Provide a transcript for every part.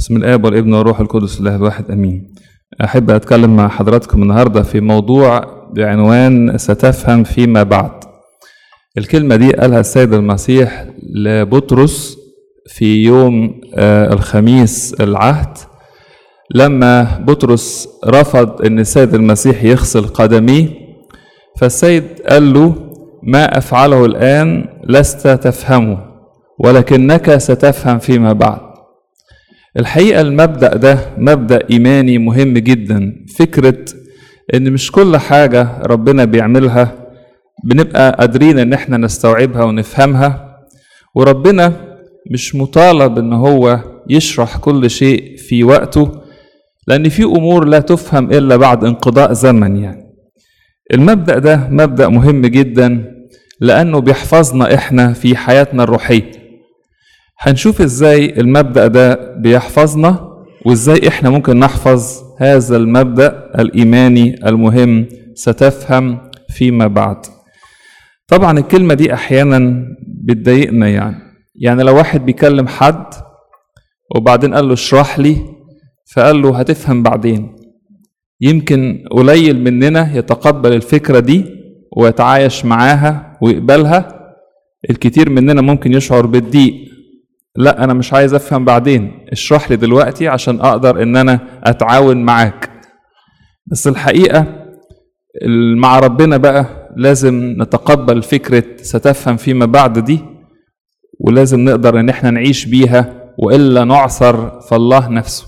بسم الآب والابن والروح القدس الله الواحد أمين أحب أتكلم مع حضراتكم النهاردة في موضوع بعنوان ستفهم فيما بعد الكلمة دي قالها السيد المسيح لبطرس في يوم آه، الخميس العهد لما بطرس رفض ان السيد المسيح يغسل قدميه فالسيد قال له ما افعله الان لست تفهمه ولكنك ستفهم فيما بعد الحقيقه المبدا ده مبدا ايماني مهم جدا فكره ان مش كل حاجه ربنا بيعملها بنبقى قادرين ان احنا نستوعبها ونفهمها وربنا مش مطالب ان هو يشرح كل شيء في وقته لان في امور لا تفهم الا بعد انقضاء زمن يعني المبدا ده مبدا مهم جدا لانه بيحفظنا احنا في حياتنا الروحيه هنشوف ازاي المبدا ده بيحفظنا وازاي احنا ممكن نحفظ هذا المبدا الايماني المهم ستفهم فيما بعد طبعا الكلمه دي احيانا بتضايقنا يعني يعني لو واحد بيكلم حد وبعدين قال له اشرح لي فقال له هتفهم بعدين يمكن قليل مننا يتقبل الفكرة دي ويتعايش معاها ويقبلها الكتير مننا ممكن يشعر بالضيق لا انا مش عايز افهم بعدين اشرح لي دلوقتي عشان اقدر ان انا اتعاون معاك بس الحقيقة مع ربنا بقى لازم نتقبل فكرة ستفهم فيما بعد دي ولازم نقدر ان احنا نعيش بيها والا نعثر في الله نفسه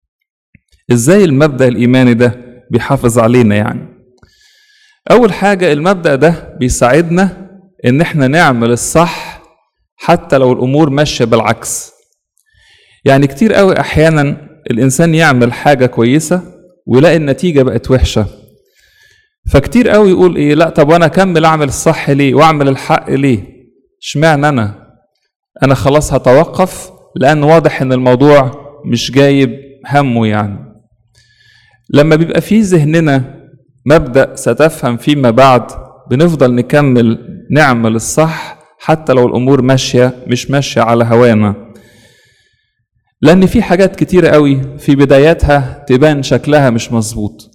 ازاي المبدا الايماني ده بيحافظ علينا يعني اول حاجه المبدا ده بيساعدنا ان احنا نعمل الصح حتى لو الامور ماشيه بالعكس يعني كتير قوي احيانا الانسان يعمل حاجه كويسه ويلاقي النتيجه بقت وحشه فكتير قوي يقول ايه لا طب وانا اكمل اعمل الصح ليه واعمل الحق ليه اشمعنى انا انا خلاص هتوقف لان واضح ان الموضوع مش جايب همه يعني لما بيبقى في ذهننا مبدا ستفهم فيما بعد بنفضل نكمل نعمل الصح حتى لو الامور ماشيه مش ماشيه على هوانا لان في حاجات كتيره قوي في بداياتها تبان شكلها مش مظبوط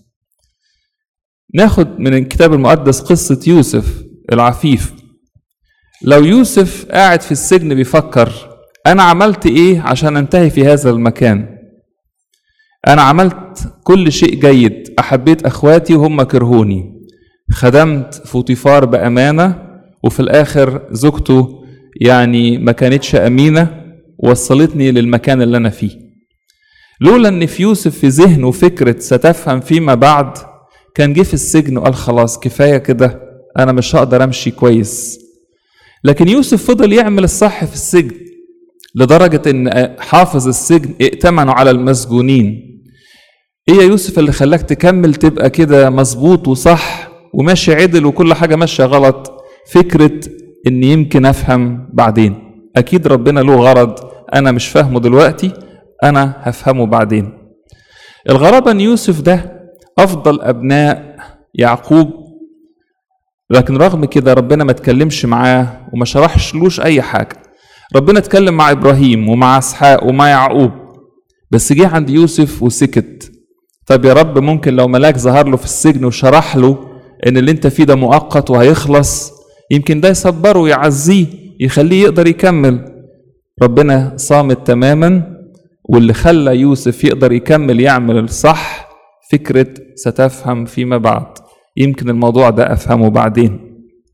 ناخد من الكتاب المقدس قصه يوسف العفيف لو يوسف قاعد في السجن بيفكر انا عملت ايه عشان انتهي في هذا المكان انا عملت كل شيء جيد احبيت اخواتي وهم كرهوني خدمت فوطيفار بامانه وفي الاخر زوجته يعني ما كانتش امينه وصلتني للمكان اللي انا فيه لولا ان في يوسف في ذهنه فكره ستفهم فيما بعد كان جه في السجن وقال خلاص كفايه كده انا مش هقدر امشي كويس لكن يوسف فضل يعمل الصح في السجن لدرجة إن حافظ السجن ائتمنوا على المسجونين. إيه يا يوسف اللي خلاك تكمل تبقى كده مظبوط وصح وماشي عدل وكل حاجة ماشية غلط؟ فكرة إن يمكن أفهم بعدين. أكيد ربنا له غرض أنا مش فاهمه دلوقتي أنا هفهمه بعدين. الغرابة إن يوسف ده أفضل أبناء يعقوب لكن رغم كده ربنا ما تكلمش معاه وما شرحش لوش أي حاجة. ربنا اتكلم مع ابراهيم ومع اسحاق ومع يعقوب بس جه عند يوسف وسكت طب يا رب ممكن لو ملاك ظهر له في السجن وشرح له ان اللي انت فيه ده مؤقت وهيخلص يمكن ده يصبره ويعزيه يخليه يقدر يكمل ربنا صامت تماما واللي خلى يوسف يقدر يكمل يعمل الصح فكرة ستفهم فيما بعد يمكن الموضوع ده أفهمه بعدين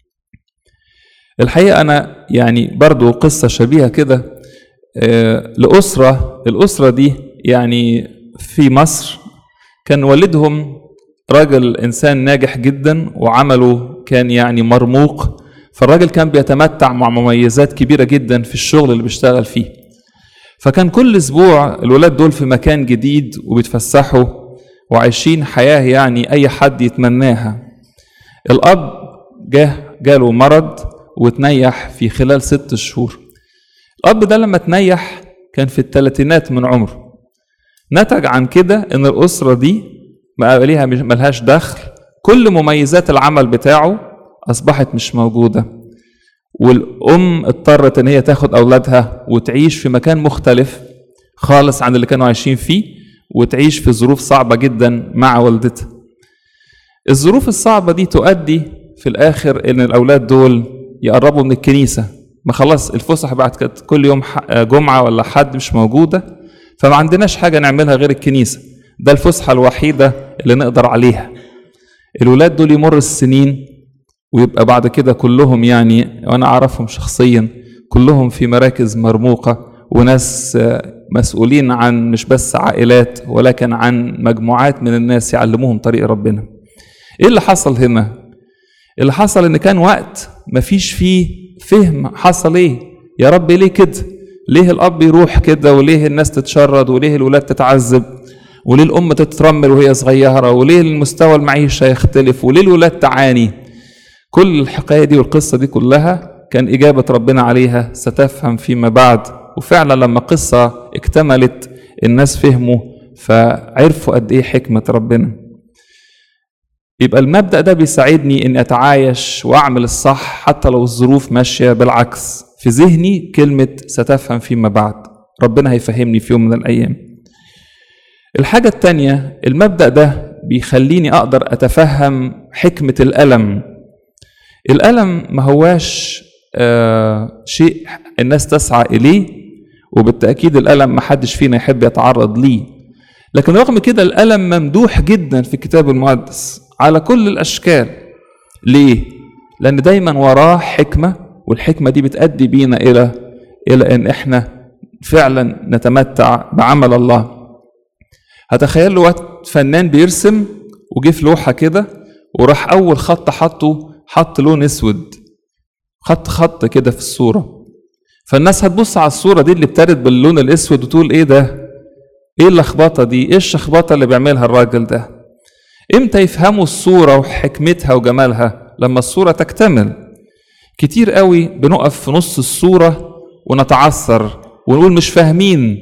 الحقيقة أنا يعني برضو قصة شبيهة كده آه لأسرة الأسرة دي يعني في مصر كان والدهم راجل إنسان ناجح جدا وعمله كان يعني مرموق فالراجل كان بيتمتع مع مميزات كبيرة جدا في الشغل اللي بيشتغل فيه فكان كل أسبوع الولاد دول في مكان جديد وبيتفسحوا وعايشين حياة يعني أي حد يتمناها الأب جه جاله مرض وتنيح في خلال ست شهور الأب ده لما تنيح كان في الثلاثينات من عمره نتج عن كده إن الأسرة دي بقى ليها ملهاش دخل كل مميزات العمل بتاعه أصبحت مش موجودة والأم اضطرت إن هي تاخد أولادها وتعيش في مكان مختلف خالص عن اللي كانوا عايشين فيه وتعيش في ظروف صعبة جدا مع والدتها الظروف الصعبة دي تؤدي في الآخر إن الأولاد دول يقربوا من الكنيسة ما خلاص الفسح بعد كانت كل يوم جمعة ولا حد مش موجودة فما عندناش حاجة نعملها غير الكنيسة ده الفسحة الوحيدة اللي نقدر عليها الولاد دول يمر السنين ويبقى بعد كده كلهم يعني وانا اعرفهم شخصيا كلهم في مراكز مرموقه وناس مسؤولين عن مش بس عائلات ولكن عن مجموعات من الناس يعلموهم طريق ربنا ايه اللي حصل هنا اللي حصل ان كان وقت مفيش فيه فهم حصل ايه يا رب ليه كده ليه الاب يروح كده وليه الناس تتشرد وليه الولاد تتعذب وليه الام تترمل وهي صغيره وليه المستوى المعيشه يختلف وليه الولاد تعاني كل الحكايه دي والقصه دي كلها كان اجابه ربنا عليها ستفهم فيما بعد وفعلا لما قصه اكتملت الناس فهموا فعرفوا قد ايه حكمه ربنا يبقى المبدا ده بيساعدني اني اتعايش واعمل الصح حتى لو الظروف ماشيه بالعكس في ذهني كلمه ستفهم فيما بعد ربنا هيفهمني في يوم من الايام الحاجه التانيه المبدا ده بيخليني اقدر اتفهم حكمه الالم الألم ما هواش آه شيء الناس تسعى إليه وبالتأكيد الألم ما حدش فينا يحب يتعرض ليه لكن رغم كده الألم ممدوح جدا في الكتاب المقدس على كل الأشكال ليه؟ لأن دايما وراه حكمة والحكمة دي بتأدي بينا إلى إلى إن إحنا فعلا نتمتع بعمل الله هتخيل وقت فنان بيرسم وجه في لوحة كده وراح أول خط حطه حط لون اسود خط خط كده في الصوره فالناس هتبص على الصوره دي اللي ابتدت باللون الاسود وتقول ايه ده ايه اللخبطه دي ايه الشخبطه اللي بيعملها الراجل ده امتى يفهموا الصوره وحكمتها وجمالها لما الصوره تكتمل كتير قوي بنقف في نص الصوره ونتعثر ونقول مش فاهمين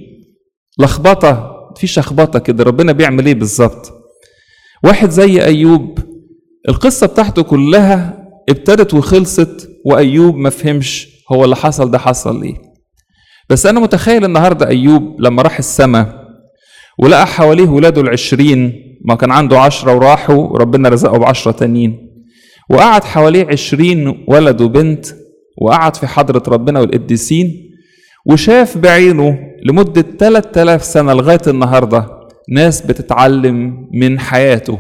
لخبطه في شخبطه كده ربنا بيعمل ايه بالظبط واحد زي ايوب القصة بتاعته كلها ابتدت وخلصت وأيوب ما فهمش هو اللي حصل ده حصل ليه بس أنا متخيل النهاردة أيوب لما راح السماء ولقى حواليه ولاده العشرين ما كان عنده عشرة وراحوا وربنا رزقه بعشرة تانيين وقعد حواليه عشرين ولد وبنت وقعد في حضرة ربنا والقديسين وشاف بعينه لمدة 3000 سنة لغاية النهاردة ناس بتتعلم من حياته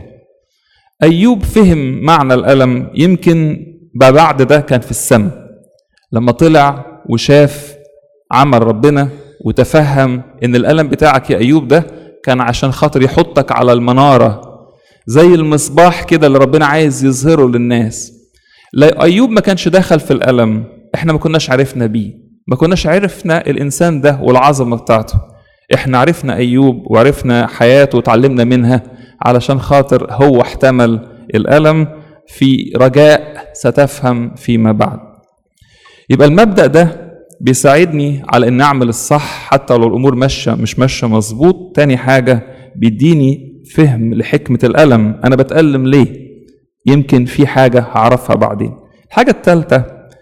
أيوب فهم معنى الألم يمكن بعد ده كان في السماء لما طلع وشاف عمل ربنا وتفهم إن الألم بتاعك يا أيوب ده كان عشان خاطر يحطك على المنارة زي المصباح كده اللي ربنا عايز يظهره للناس لا أيوب ما كانش دخل في الألم إحنا ما كناش عرفنا بيه ما كناش عرفنا الإنسان ده والعظمة بتاعته إحنا عرفنا أيوب وعرفنا حياته وتعلمنا منها علشان خاطر هو احتمل الألم في رجاء ستفهم فيما بعد يبقى المبدأ ده بيساعدني على ان اعمل الصح حتى لو الامور ماشيه مش ماشيه مظبوط تاني حاجه بيديني فهم لحكمه الالم انا بتالم ليه يمكن في حاجه هعرفها بعدين الحاجه الثالثه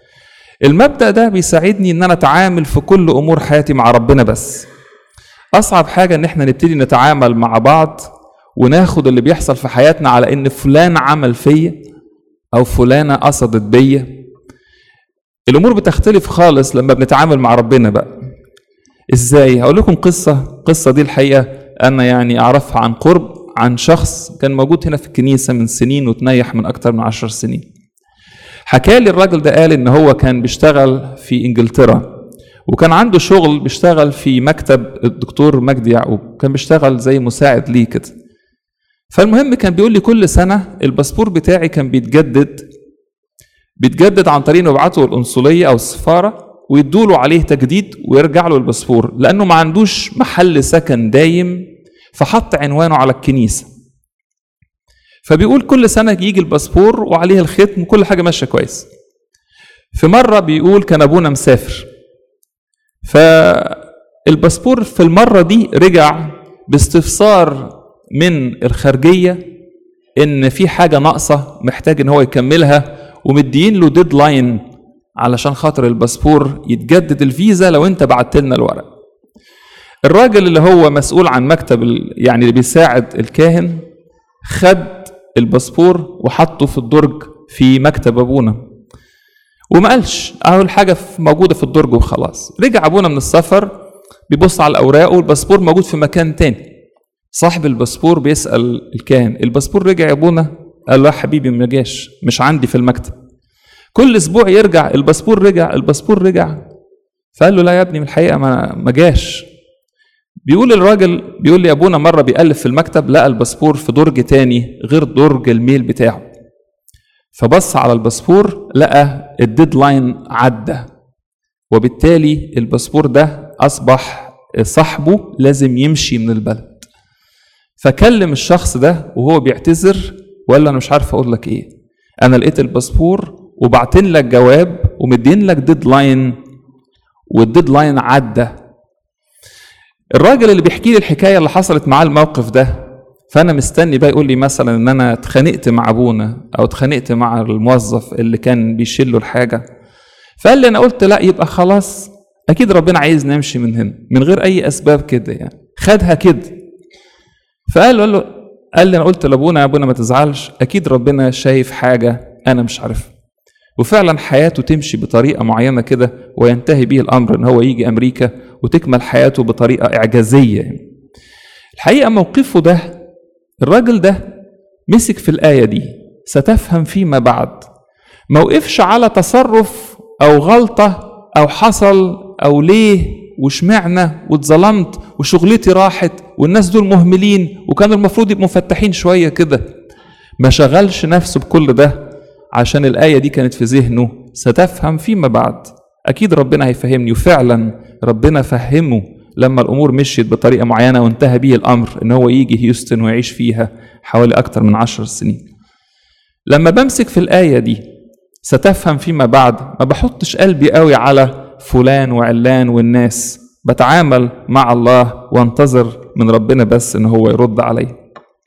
المبدا ده بيساعدني ان انا اتعامل في كل امور حياتي مع ربنا بس اصعب حاجه ان احنا نبتدي نتعامل مع بعض وناخد اللي بيحصل في حياتنا على ان فلان عمل فيا او فلانه قصدت بيا الامور بتختلف خالص لما بنتعامل مع ربنا بقى ازاي هقول لكم قصه قصه دي الحقيقه انا يعني اعرفها عن قرب عن شخص كان موجود هنا في الكنيسه من سنين وتنيح من اكتر من عشر سنين حكى لي الراجل ده قال ان هو كان بيشتغل في انجلترا وكان عنده شغل بيشتغل في مكتب الدكتور مجدي يعقوب كان بيشتغل زي مساعد ليه كده فالمهم كان بيقول لي كل سنه الباسبور بتاعي كان بيتجدد بيتجدد عن طريق انه يبعته القنصليه او السفاره ويدوا له عليه تجديد ويرجع له الباسبور لانه ما عندوش محل سكن دايم فحط عنوانه على الكنيسه فبيقول كل سنه يجي الباسبور وعليه الختم وكل حاجه ماشيه كويس في مره بيقول كان ابونا مسافر فالباسبور في المره دي رجع باستفسار من الخارجيه ان في حاجه ناقصه محتاج ان هو يكملها ومدين له ديدلاين علشان خاطر الباسبور يتجدد الفيزا لو انت بعت لنا الورق الراجل اللي هو مسؤول عن مكتب يعني اللي بيساعد الكاهن خد الباسبور وحطه في الدرج في مكتب ابونا وما قالش اهو الحاجه موجوده في الدرج وخلاص رجع ابونا من السفر بيبص على الاوراق والباسبور موجود في مكان تاني صاحب الباسبور بيسال الكاهن الباسبور رجع يا ابونا قال له يا حبيبي ما جاش مش عندي في المكتب كل اسبوع يرجع الباسبور رجع الباسبور رجع فقال له لا يا ابني من الحقيقه ما ما جاش بيقول الراجل بيقول لي ابونا مره بيقلب في المكتب لقى الباسبور في درج تاني غير درج الميل بتاعه فبص على الباسبور لقى الديدلاين عدى وبالتالي الباسبور ده اصبح صاحبه لازم يمشي من البلد فكلم الشخص ده وهو بيعتذر وقال له انا مش عارف اقول لك ايه انا لقيت الباسبور وبعتين لك جواب ومدين لك ديدلاين والديدلاين عدى الراجل اللي بيحكي لي الحكايه اللي حصلت معاه الموقف ده فانا مستني بقى يقول لي مثلا ان انا اتخانقت مع ابونا او اتخانقت مع الموظف اللي كان بيشيل له الحاجه فقال لي انا قلت لا يبقى خلاص اكيد ربنا عايز نمشي من هنا من غير اي اسباب كده يعني خدها كده فقال له قال لي انا قلت لابونا يا ابونا ما تزعلش اكيد ربنا شايف حاجه انا مش عارفها وفعلا حياته تمشي بطريقه معينه كده وينتهي به الامر ان هو يجي امريكا وتكمل حياته بطريقه اعجازيه يعني. الحقيقه موقفه ده الراجل ده مسك في الايه دي ستفهم فيما بعد ما وقفش على تصرف او غلطه او حصل او ليه وشمعنا واتظلمت وشغلتي راحت والناس دول مهملين وكان المفروض يبقوا مفتحين شويه كده ما شغلش نفسه بكل ده عشان الآية دي كانت في ذهنه ستفهم فيما بعد أكيد ربنا هيفهمني وفعلا ربنا فهمه لما الأمور مشيت بطريقة معينة وانتهى به الأمر إن هو يجي هيوستن ويعيش فيها حوالي أكتر من عشر سنين لما بمسك في الآية دي ستفهم فيما بعد ما بحطش قلبي قوي على فلان وعلان والناس بتعامل مع الله وانتظر من ربنا بس ان هو يرد علي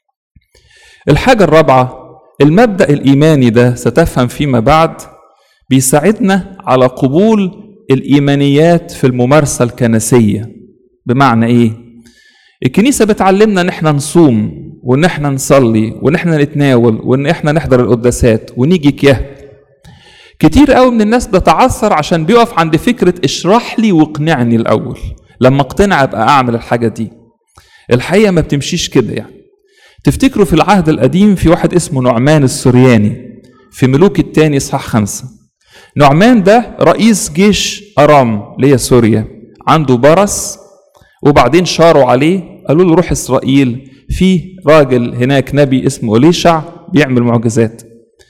الحاجة الرابعة المبدأ الإيماني ده ستفهم فيما بعد بيساعدنا على قبول الإيمانيات في الممارسة الكنسية بمعنى إيه؟ الكنيسة بتعلمنا إن إحنا نصوم وإن إحنا نصلي وإن إحنا نتناول وإن إحنا نحضر القداسات ونيجي كياه كتير قوي من الناس بتعثر عشان بيقف عند فكرة اشرح لي واقنعني الأول لما اقتنع أبقى أعمل الحاجة دي الحقيقة ما بتمشيش كده يعني تفتكروا في العهد القديم في واحد اسمه نعمان السرياني في ملوك الثاني اصحاح خمسة نعمان ده رئيس جيش أرام اللي هي سوريا عنده برص وبعدين شاروا عليه قالوا له روح إسرائيل في راجل هناك نبي اسمه إليشع بيعمل معجزات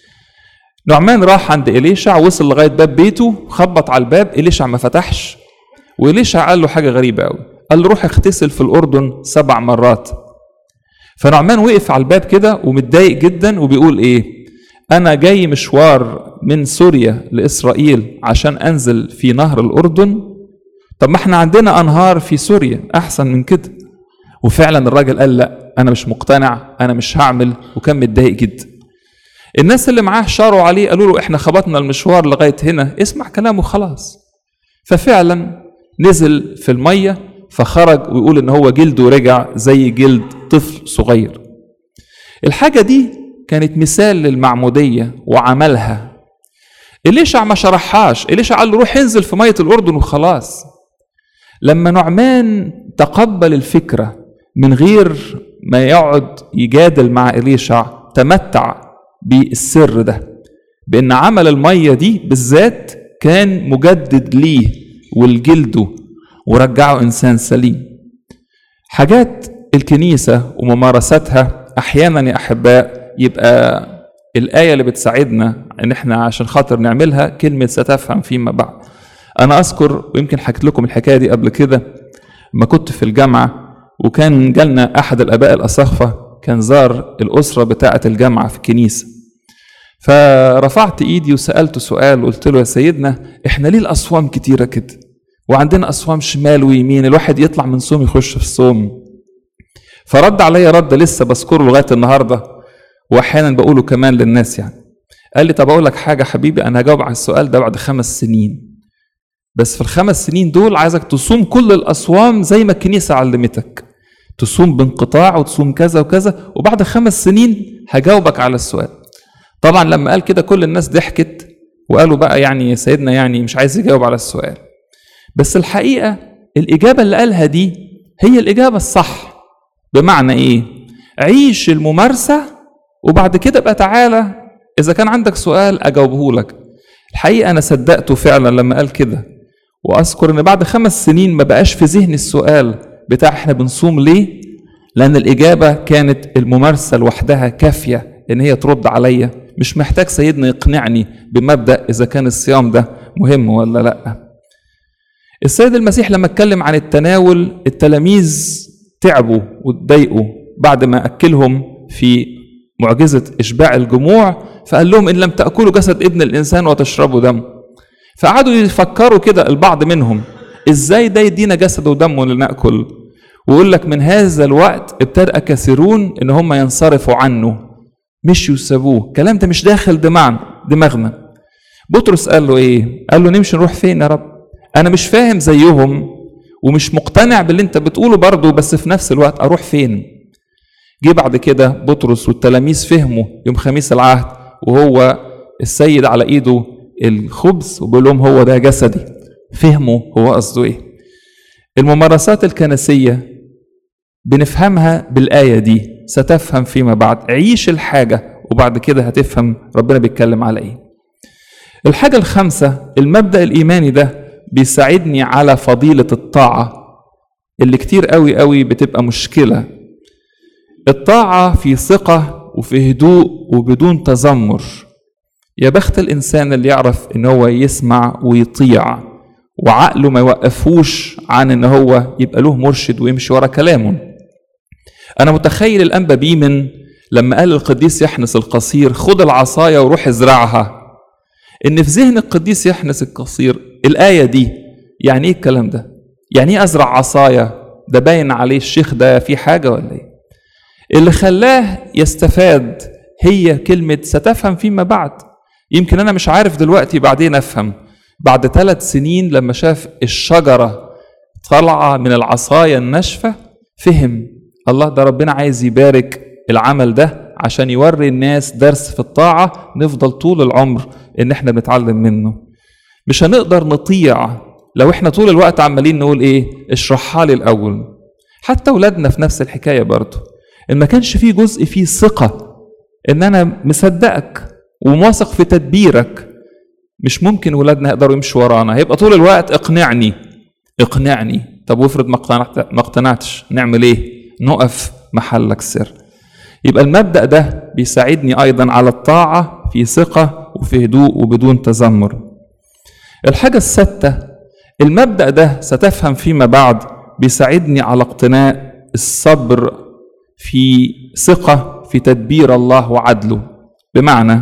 نعمان راح عند إليشع وصل لغاية باب بيته خبط على الباب إليشع ما فتحش وإليشع قال له حاجة غريبة قوي قال له روح اغتسل في الأردن سبع مرات فنعمان وقف على الباب كده ومتضايق جدا وبيقول ايه انا جاي مشوار من سوريا لاسرائيل عشان انزل في نهر الاردن طب ما احنا عندنا انهار في سوريا احسن من كده وفعلا الراجل قال لا انا مش مقتنع انا مش هعمل وكان متضايق جدا الناس اللي معاه شاروا عليه قالوا له احنا خبطنا المشوار لغايه هنا اسمع كلامه خلاص ففعلا نزل في الميه فخرج ويقول ان هو جلده رجع زي جلد طفل صغير الحاجة دي كانت مثال للمعمودية وعملها إليشع ما شرحهاش إليشع قال له روح انزل في مية الأردن وخلاص لما نعمان تقبل الفكرة من غير ما يقعد يجادل مع إليشع تمتع بالسر ده بأن عمل المية دي بالذات كان مجدد ليه ولجلده ورجعه إنسان سليم حاجات الكنيسة وممارستها أحيانا يا أحباء يبقى الآية اللي بتساعدنا إن إحنا عشان خاطر نعملها كلمة ستفهم فيما بعد أنا أذكر ويمكن حكيت لكم الحكاية دي قبل كده لما كنت في الجامعة وكان جالنا أحد الآباء الأساقفة كان زار الأسرة بتاعة الجامعة في الكنيسة فرفعت إيدي وسألته سؤال قلت له يا سيدنا إحنا ليه الأصوام كتيرة كده وعندنا أصوام شمال ويمين الواحد يطلع من صوم يخش في صوم فرد عليا رد لسه بذكره لغايه النهارده واحيانا بقوله كمان للناس يعني قال لي طب اقول لك حاجه حبيبي انا هجاوب على السؤال ده بعد خمس سنين بس في الخمس سنين دول عايزك تصوم كل الأصوام زي ما الكنيسة علمتك تصوم بانقطاع وتصوم كذا وكذا وبعد خمس سنين هجاوبك على السؤال طبعا لما قال كده كل الناس ضحكت وقالوا بقى يعني سيدنا يعني مش عايز يجاوب على السؤال بس الحقيقة الإجابة اللي قالها دي هي الإجابة الصح بمعنى إيه؟ عيش الممارسة وبعد كده بقى تعالى إذا كان عندك سؤال أجاوبه لك الحقيقة أنا صدقته فعلا لما قال كده وأذكر إن بعد خمس سنين ما بقاش في ذهني السؤال بتاع إحنا بنصوم ليه؟ لأن الإجابة كانت الممارسة لوحدها كافية إن هي ترد عليا مش محتاج سيدنا يقنعني بمبدأ إذا كان الصيام ده مهم ولا لأ السيد المسيح لما اتكلم عن التناول التلاميذ تعبوا واتضايقوا بعد ما أكلهم في معجزة إشباع الجموع فقال لهم إن لم تأكلوا جسد ابن الإنسان وتشربوا دم فقعدوا يفكروا كده البعض منهم إزاي ده يدينا جسد ودم لنأكل ويقول لك من هذا الوقت ابتدأ كثيرون إن هم ينصرفوا عنه مشوا سابوه الكلام ده مش داخل دماغنا دماغنا بطرس قال له ايه قال له نمشي نروح فين يا رب انا مش فاهم زيهم ومش مقتنع باللي انت بتقوله برضه بس في نفس الوقت اروح فين جه بعد كده بطرس والتلاميذ فهموا يوم خميس العهد وهو السيد على ايده الخبز وبيقول لهم هو ده جسدي فهموا هو قصده ايه الممارسات الكنسيه بنفهمها بالايه دي ستفهم فيما بعد عيش الحاجه وبعد كده هتفهم ربنا بيتكلم على ايه الحاجه الخامسه المبدا الايماني ده بيساعدني على فضيله الطاعه اللي كتير قوي قوي بتبقى مشكله الطاعه في ثقه وفي هدوء وبدون تذمر يا بخت الانسان اللي يعرف ان هو يسمع ويطيع وعقله ما يوقفوش عن ان هو يبقى له مرشد ويمشي ورا كلامه انا متخيل الانبا بيمن لما قال القديس يحنس القصير خد العصايه وروح ازرعها ان في ذهن القديس يحنس القصير الايه دي يعني ايه الكلام ده يعني ايه ازرع عصايه ده باين عليه الشيخ ده في حاجه ولا ايه اللي خلاه يستفاد هي كلمه ستفهم فيما بعد يمكن انا مش عارف دلوقتي بعدين افهم بعد ثلاث سنين لما شاف الشجره طالعه من العصايه الناشفه فهم الله ده ربنا عايز يبارك العمل ده عشان يوري الناس درس في الطاعه نفضل طول العمر ان احنا بنتعلم منه مش هنقدر نطيع لو احنا طول الوقت عمالين نقول ايه اشرحها لي الاول حتى اولادنا في نفس الحكايه برضه ان ما كانش فيه جزء فيه ثقه ان انا مصدقك ومواثق في تدبيرك مش ممكن ولادنا يقدروا يمشوا ورانا هيبقى طول الوقت اقنعني اقنعني طب وافرض ما اقتنعت ما اقتنعتش نعمل ايه نقف محلك سر يبقى المبدا ده بيساعدني ايضا على الطاعه في ثقه وفي هدوء وبدون تذمر الحاجه السادسه المبدا ده ستفهم فيما بعد بيساعدني على اقتناء الصبر في ثقه في تدبير الله وعدله بمعنى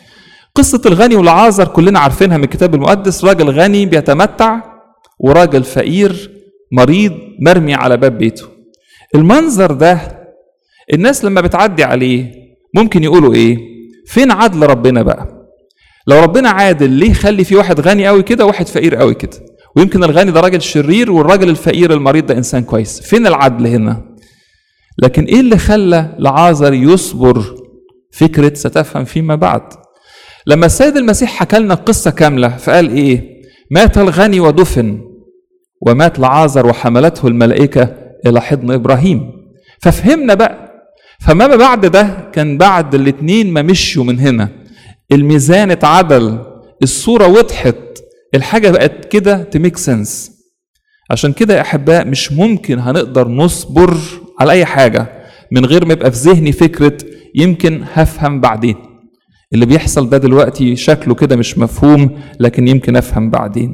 قصة الغني والعازر كلنا عارفينها من الكتاب المقدس راجل غني بيتمتع وراجل فقير مريض مرمي على باب بيته المنظر ده الناس لما بتعدي عليه ممكن يقولوا ايه فين عدل ربنا بقى لو ربنا عادل ليه خلي في واحد غني قوي كده وواحد فقير قوي كده ويمكن الغني ده راجل شرير والراجل الفقير المريض ده انسان كويس فين العدل هنا لكن ايه اللي خلى لعازر يصبر فكرة ستفهم فيما بعد لما السيد المسيح حكى لنا القصة كاملة فقال ايه مات الغني ودفن ومات لعازر وحملته الملائكة إلى حضن إبراهيم ففهمنا بقى فما بعد ده كان بعد الاتنين ما مشوا من هنا الميزان اتعدل الصورة وضحت الحاجة بقت كده تميك سنس عشان كده يا أحباء مش ممكن هنقدر نصبر على أي حاجة من غير ما يبقى في ذهني فكرة يمكن هفهم بعدين اللي بيحصل ده دلوقتي شكله كده مش مفهوم لكن يمكن أفهم بعدين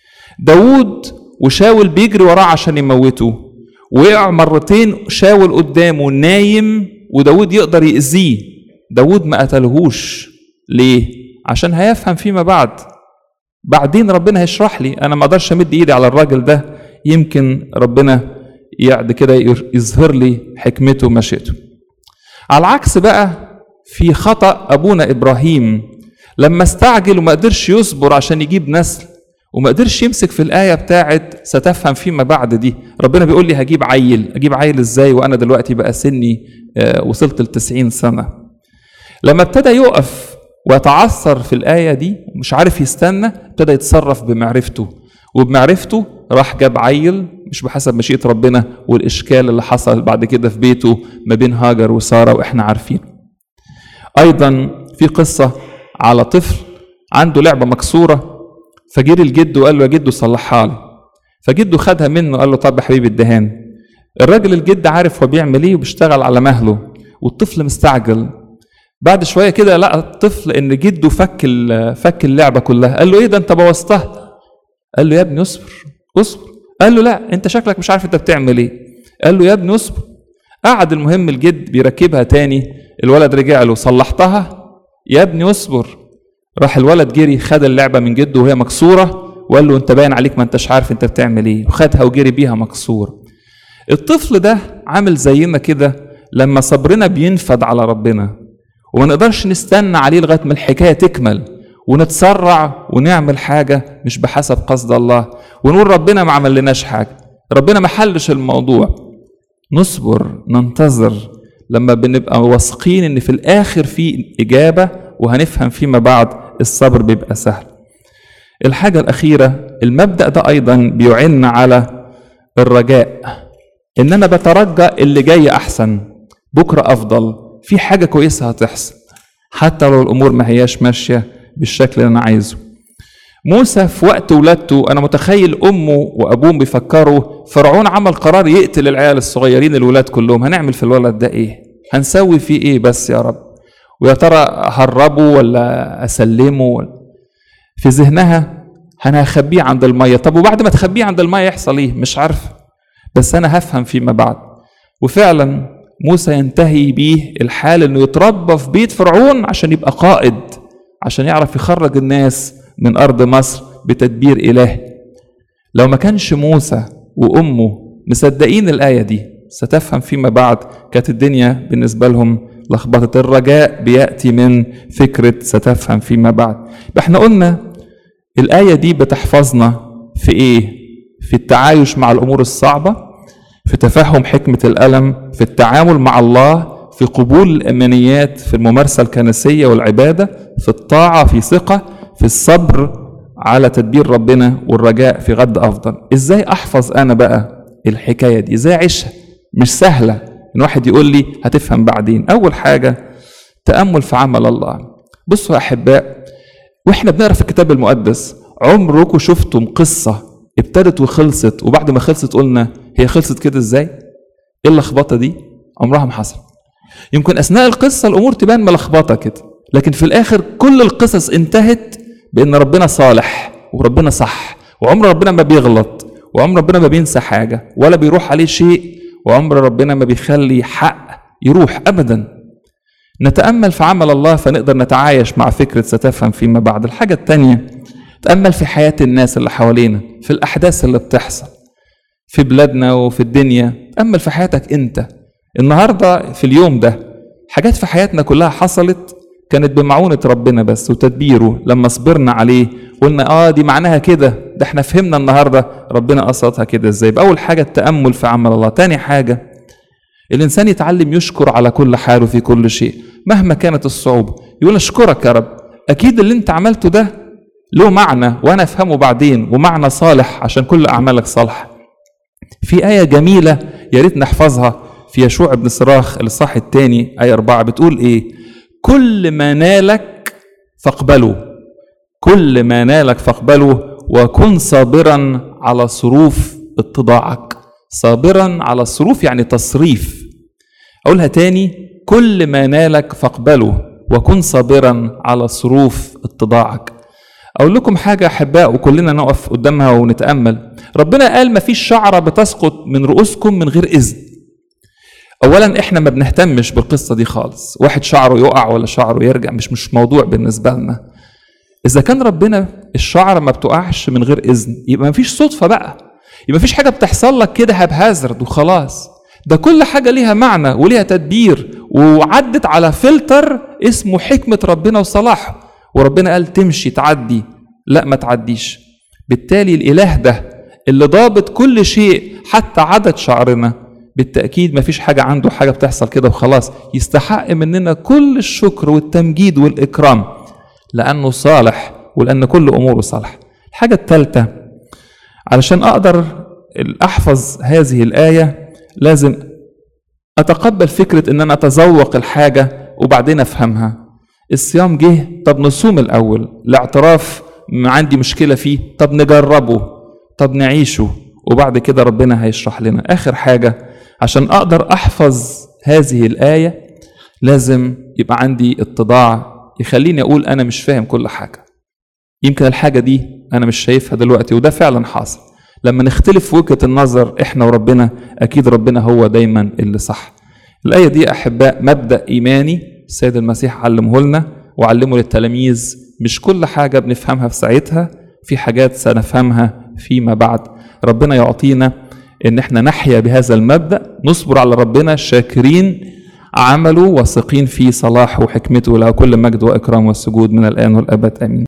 داود وشاول بيجري وراه عشان يموته وقع مرتين شاول قدامه نايم وداود يقدر يأذيه داود ما قتلهوش ليه عشان هيفهم فيما بعد بعدين ربنا هيشرح لي انا ما اقدرش امد ايدي على الراجل ده يمكن ربنا يعد كده يظهر لي حكمته ومشيئته على العكس بقى في خطأ ابونا ابراهيم لما استعجل وما قدرش يصبر عشان يجيب نسل وما قدرش يمسك في الآية بتاعت ستفهم فيما بعد دي ربنا بيقول لي هجيب عيل أجيب عيل إزاي وأنا دلوقتي بقى سني آه، وصلت لتسعين سنة لما ابتدى يقف ويتعثر في الآية دي ومش عارف يستنى ابتدى يتصرف بمعرفته وبمعرفته راح جاب عيل مش بحسب مشيئة ربنا والإشكال اللي حصل بعد كده في بيته ما بين هاجر وسارة وإحنا عارفين أيضا في قصة على طفل عنده لعبة مكسورة فجري الجد وقال له يا جدو صلحها لي فجده خدها منه قال له طب يا حبيبي الدهان الراجل الجد عارف هو بيعمل ايه وبيشتغل على مهله والطفل مستعجل بعد شويه كده لقى الطفل ان جده فك فك اللعبه كلها قال له ايه ده انت بوظتها قال له يا ابني اصبر اصبر قال له لا انت شكلك مش عارف انت بتعمل ايه قال له يا ابني اصبر قعد المهم الجد بيركبها تاني الولد رجع له صلحتها يا ابني اصبر راح الولد جري خد اللعبه من جده وهي مكسوره وقال له انت باين عليك ما انتش عارف انت بتعمل ايه وخدها وجري بيها مكسوره الطفل ده عامل زينا كده لما صبرنا بينفد على ربنا وما نقدرش نستنى عليه لغايه ما الحكايه تكمل ونتسرع ونعمل حاجه مش بحسب قصد الله ونقول ربنا ما عملناش حاجه ربنا ما حلش الموضوع نصبر ننتظر لما بنبقى واثقين ان في الاخر في اجابه وهنفهم فيما بعد الصبر بيبقى سهل الحاجه الاخيره المبدا ده ايضا بيعن على الرجاء ان انا بترجى اللي جاي احسن بكره افضل في حاجه كويسه هتحصل حتى لو الامور ما هياش ماشيه بالشكل اللي انا عايزه موسى في وقت ولادته انا متخيل امه وابوه بيفكروا فرعون عمل قرار يقتل العيال الصغيرين الولاد كلهم هنعمل في الولد ده ايه هنسوي فيه ايه بس يا رب ويا ترى هربه ولا اسلمه في ذهنها انا هخبيه عند الميه طب وبعد ما تخبيه عند الميه يحصل ايه مش عارف بس انا هفهم فيما بعد وفعلا موسى ينتهي بيه الحال انه يتربى في بيت فرعون عشان يبقى قائد عشان يعرف يخرج الناس من ارض مصر بتدبير الهي لو ما كانش موسى وامه مصدقين الايه دي ستفهم فيما بعد كانت الدنيا بالنسبه لهم لخبطه الرجاء بياتي من فكره ستفهم فيما بعد احنا قلنا الايه دي بتحفظنا في ايه في التعايش مع الامور الصعبه في تفهم حكمه الالم في التعامل مع الله في قبول الامانيات في الممارسه الكنسيه والعباده في الطاعه في ثقه في الصبر على تدبير ربنا والرجاء في غد افضل ازاي احفظ انا بقى الحكايه دي ازاي اعيشها مش سهله ان واحد يقول لي هتفهم بعدين اول حاجه تامل في عمل الله بصوا يا احباء واحنا بنقرا في الكتاب المقدس عمركم شفتم قصه ابتدت وخلصت وبعد ما خلصت قلنا هي خلصت كده ازاي ايه اللخبطه دي عمرها ما حصل يمكن اثناء القصه الامور تبان ملخبطه كده لكن في الاخر كل القصص انتهت بان ربنا صالح وربنا صح وعمر ربنا ما بيغلط وعمر ربنا ما بينسى حاجه ولا بيروح عليه شيء وعمر ربنا ما بيخلي حق يروح ابدا نتامل في عمل الله فنقدر نتعايش مع فكره ستفهم فيما بعد الحاجه الثانيه تامل في حياه الناس اللي حوالينا في الاحداث اللي بتحصل في بلادنا وفي الدنيا تامل في حياتك انت النهارده في اليوم ده حاجات في حياتنا كلها حصلت كانت بمعونة ربنا بس وتدبيره لما صبرنا عليه قلنا اه دي معناها كده ده احنا فهمنا النهارده ربنا قصدها كده ازاي اول حاجه التامل في عمل الله تاني حاجه الانسان يتعلم يشكر على كل حال وفي كل شيء مهما كانت الصعوبه يقول اشكرك يا رب اكيد اللي انت عملته ده له معنى وانا افهمه بعدين ومعنى صالح عشان كل اعمالك صالحه في ايه جميله يا ريت نحفظها في يشوع بن صراخ الاصحاح الثاني ايه أربعة بتقول ايه كل ما نالك فاقبله كل ما نالك فاقبله وكن صابرا على صروف اتضاعك صابرا على الصروف يعني تصريف اقولها تاني كل ما نالك فاقبله وكن صابرا على صروف اتضاعك اقول لكم حاجه احباء وكلنا نقف قدامها ونتامل ربنا قال ما فيش شعره بتسقط من رؤوسكم من غير اذن اولا احنا ما بنهتمش بالقصه دي خالص واحد شعره يقع ولا شعره يرجع مش مش موضوع بالنسبه لنا اذا كان ربنا الشعره ما بتقعش من غير اذن يبقى ما فيش صدفه بقى يبقى ما فيش حاجه بتحصل لك كده هبهازرد وخلاص ده كل حاجه ليها معنى وليها تدبير وعدت على فلتر اسمه حكمه ربنا وصلاحه وربنا قال تمشي تعدي لا ما تعديش بالتالي الاله ده اللي ضابط كل شيء حتى عدد شعرنا بالتأكيد مفيش حاجة عنده حاجة بتحصل كده وخلاص يستحق مننا كل الشكر والتمجيد والإكرام لأنه صالح ولأن كل أموره صالح الحاجة الثالثة علشان أقدر أحفظ هذه الآية لازم أتقبل فكرة إن أنا أتذوق الحاجة وبعدين أفهمها الصيام جه طب نصوم الأول الاعتراف عندي مشكلة فيه طب نجربه طب نعيشه وبعد كده ربنا هيشرح لنا آخر حاجة عشان أقدر أحفظ هذه الآية لازم يبقى عندي اتضاع يخليني أقول أنا مش فاهم كل حاجة يمكن الحاجة دي أنا مش شايفها دلوقتي وده فعلا حاصل لما نختلف في وجهة النظر إحنا وربنا أكيد ربنا هو دايما اللي صح الآية دي أحباء مبدأ إيماني السيد المسيح علمه لنا وعلمه للتلاميذ مش كل حاجة بنفهمها في ساعتها في حاجات سنفهمها فيما بعد ربنا يعطينا ان احنا نحيا بهذا المبدا نصبر على ربنا شاكرين عمله واثقين في صلاحه وحكمته له كل مجد واكرام والسجود من الان والابد امين